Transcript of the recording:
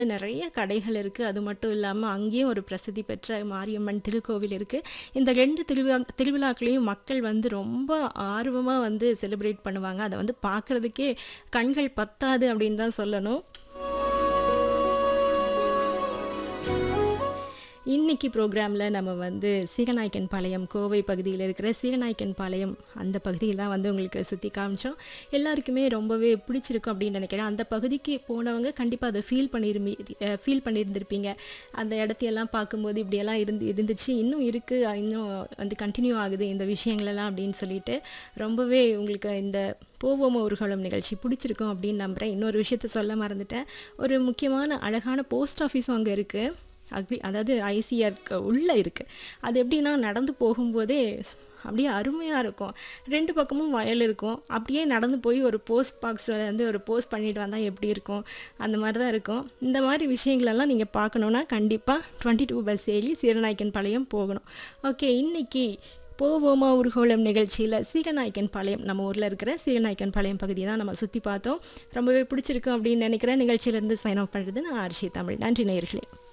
நிறைய கடைகள் இருக்குது அது மட்டும் இல்லாமல் அங்கேயும் ஒரு பிரசித்தி பெற்ற மாரியம்மன் திருக்கோவில் இருக்குது இந்த ரெண்டு திருவிழா திருவிழாக்களையும் மக்கள் வந்து ரொம்ப ஆர்வமாக வந்து செலிப்ரேட் பண்ணுவாங்க அதை வந்து பார்க்குறதுக்கே கண்கள் பத்தாது அப்படின்னு தான் சொல்லணும் இன்னைக்கு ப்ரோக்ராமில் நம்ம வந்து சீகநாயக்கன் பாளையம் கோவை பகுதியில் இருக்கிற சீகநாயக்கன் பாளையம் அந்த பகுதியெல்லாம் வந்து உங்களுக்கு சுற்றி காமிச்சோம் எல்லாருக்குமே ரொம்பவே பிடிச்சிருக்கும் அப்படின்னு நினைக்கிறேன் அந்த பகுதிக்கு போனவங்க கண்டிப்பாக அதை ஃபீல் பண்ணிருமி ஃபீல் பண்ணியிருந்திருப்பீங்க அந்த இடத்தையெல்லாம் பார்க்கும்போது இப்படியெல்லாம் இருந்து இருந்துச்சு இன்னும் இருக்குது இன்னும் வந்து கண்டினியூ ஆகுது இந்த விஷயங்களெல்லாம் அப்படின்னு சொல்லிட்டு ரொம்பவே உங்களுக்கு இந்த போவோமோ ஊர்வலம் நிகழ்ச்சி பிடிச்சிருக்கும் அப்படின்னு நம்புகிறேன் இன்னொரு விஷயத்த சொல்ல மறந்துட்டேன் ஒரு முக்கியமான அழகான போஸ்ட் ஆஃபீஸும் அங்கே இருக்குது அப்படி அதாவது ஐசிஆருக்கு உள்ளே இருக்குது அது எப்படின்னா நடந்து போகும்போதே அப்படியே அருமையாக இருக்கும் ரெண்டு பக்கமும் வயல் இருக்கும் அப்படியே நடந்து போய் ஒரு போஸ்ட் பாக்ஸில் வந்து ஒரு போஸ்ட் பண்ணிட்டு வந்தால் எப்படி இருக்கும் அந்த மாதிரி தான் இருக்கும் இந்த மாதிரி விஷயங்களெல்லாம் நீங்கள் பார்க்கணுன்னா கண்டிப்பாக டுவெண்ட்டி டூ பஸ் ஏறி சீரநாயக்கன் பாளையம் போகணும் ஓகே இன்றைக்கி போவோமா ஊர்கோளம் நிகழ்ச்சியில் சீகநாயக்கன் பாளையம் நம்ம ஊரில் இருக்கிற சீகநாயக்கன் பாளையம் பகுதி தான் நம்ம சுற்றி பார்த்தோம் ரொம்பவே பிடிச்சிருக்கும் அப்படின்னு நினைக்கிறேன் நிகழ்ச்சியிலேருந்து சைன் ஆஃப் பண்ணுறது நான் ஆர்ஷி தமிழ் நன்றி நேயர்களே